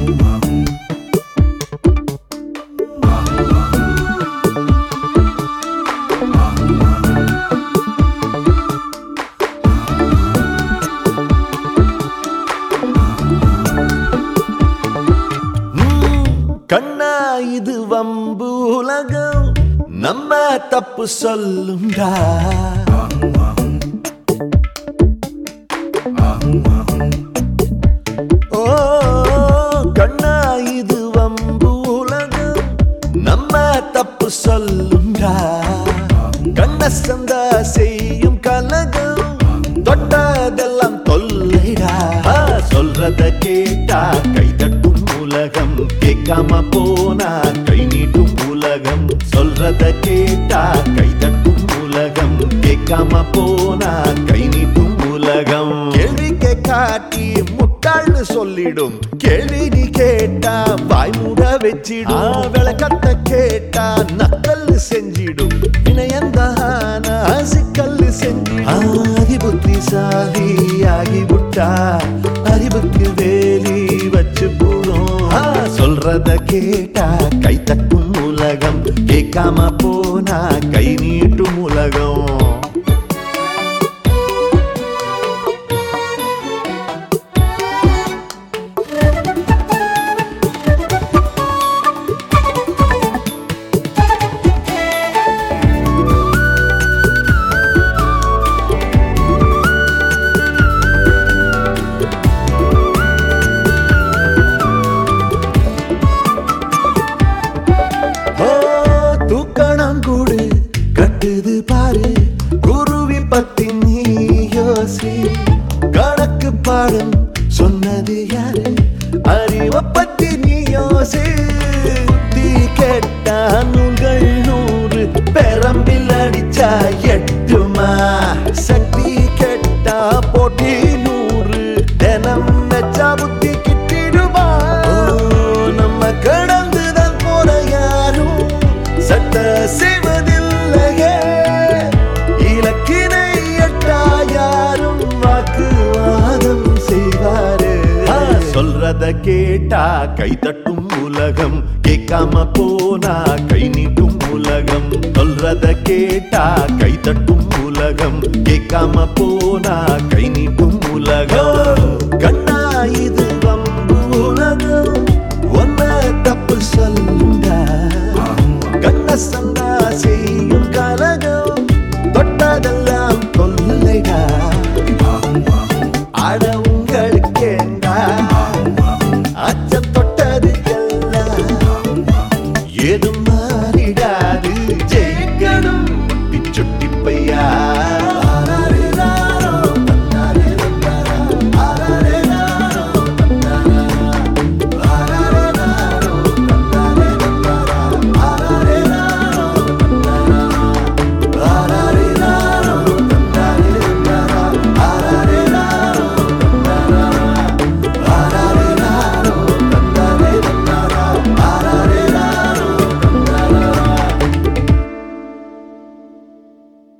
கண்ணா இது வம்பு உலகம் நம்ம தப்பு சொல்லுண்டா ஓ கண்ணா இது வம்பு உலகம் நம்ம தப்பு சொல்லுண்டா கண்ண சந்தா செய்யும் கலகம் தொட்டதெல்லாம் தொல்லைடா ஆ, சொல்றத கேட்டா கை தட்டும் உலகம் கேட்காம போனா கை நீட்டும் உலகம் சொல்றத கேட்டா கை தட்டும் உலகம் கேட்காம போனா கை நீட்டும் உலகம் கேள்வி காட்டி முட்டாள்னு சொல்லிடும் கேள்வி நீ கேட்டா வாய் மூட வச்சிடும் விளக்கத்த கேட்டா நக்கல் செஞ்சிடும் வினயந்தான சிக்கல் செஞ்சிடும் ஆகி புத்திசாலி ஆகிவிட்டா அறிவுக்கு வேலி வச்சு போடும் சொல்றத கேட்டா கை தட்டும் உலகம் கேட்காம போனா கை நீட்டும் உலகம் ஓ தூக்கணம் கூடு கட்டுது பாரு குருவி பத்தி நீ யோசி கணக்கு பாடம் சொன்னது யாரு அறிவ பத்தி நீ யோசி தீ கேட்டா நூல்கள் நூறு பெரம்பில் அடிச்சா எட்டுமா சக்தி கெட்டா போட்டி நூறு தினம் நச்சா புத்தி கிட்டிடுமா ஓ, நம்ம கடந்துதான் போற யாரும் சட்ட செய்வதில்லையே இலக்கினை எட்டா யாரும் வாக்குவாதம் செய்வாரு ஆ, சொல்றத கேட்டா கை தட்டும் உலகம் கேட்காம போனா கை நீட்டும் உலகம் சொல்றத கேட்டா கை தட்டும் உலகம் கேட்காம போனா கை நீட்டும் உலகம் கண்ணா இது